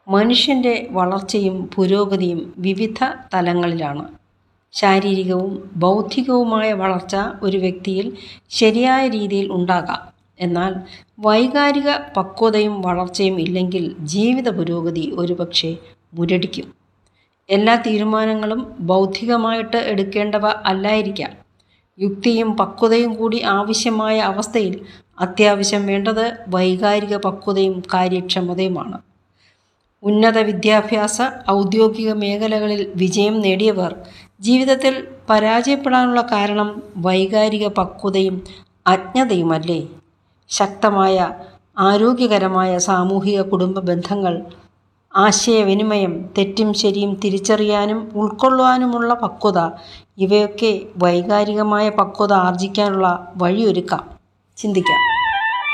മനുഷ്യൻ്റെ വളർച്ചയും പുരോഗതിയും വിവിധ തലങ്ങളിലാണ് ശാരീരികവും ബൗദ്ധികവുമായ വളർച്ച ഒരു വ്യക്തിയിൽ ശരിയായ രീതിയിൽ ഉണ്ടാകാം എന്നാൽ വൈകാരിക പക്വതയും വളർച്ചയും ഇല്ലെങ്കിൽ ജീവിത പുരോഗതി ഒരുപക്ഷെ മുരടിക്കും എല്ലാ തീരുമാനങ്ങളും ബൗദ്ധികമായിട്ട് എടുക്കേണ്ടവ അല്ലായിരിക്കാം യുക്തിയും പക്വതയും കൂടി ആവശ്യമായ അവസ്ഥയിൽ അത്യാവശ്യം വേണ്ടത് വൈകാരിക പക്വതയും കാര്യക്ഷമതയുമാണ് ഉന്നത വിദ്യാഭ്യാസ ഔദ്യോഗിക മേഖലകളിൽ വിജയം നേടിയവർ ജീവിതത്തിൽ പരാജയപ്പെടാനുള്ള കാരണം വൈകാരിക പക്വതയും അജ്ഞതയുമല്ലേ ശക്തമായ ആരോഗ്യകരമായ സാമൂഹിക കുടുംബ ബന്ധങ്ങൾ ആശയവിനിമയം തെറ്റും ശരിയും തിരിച്ചറിയാനും ഉൾക്കൊള്ളുവാനുമുള്ള പക്വത ഇവയൊക്കെ വൈകാരികമായ പക്വത ആർജിക്കാനുള്ള വഴിയൊരുക്കാം ചിന്തിക്കാം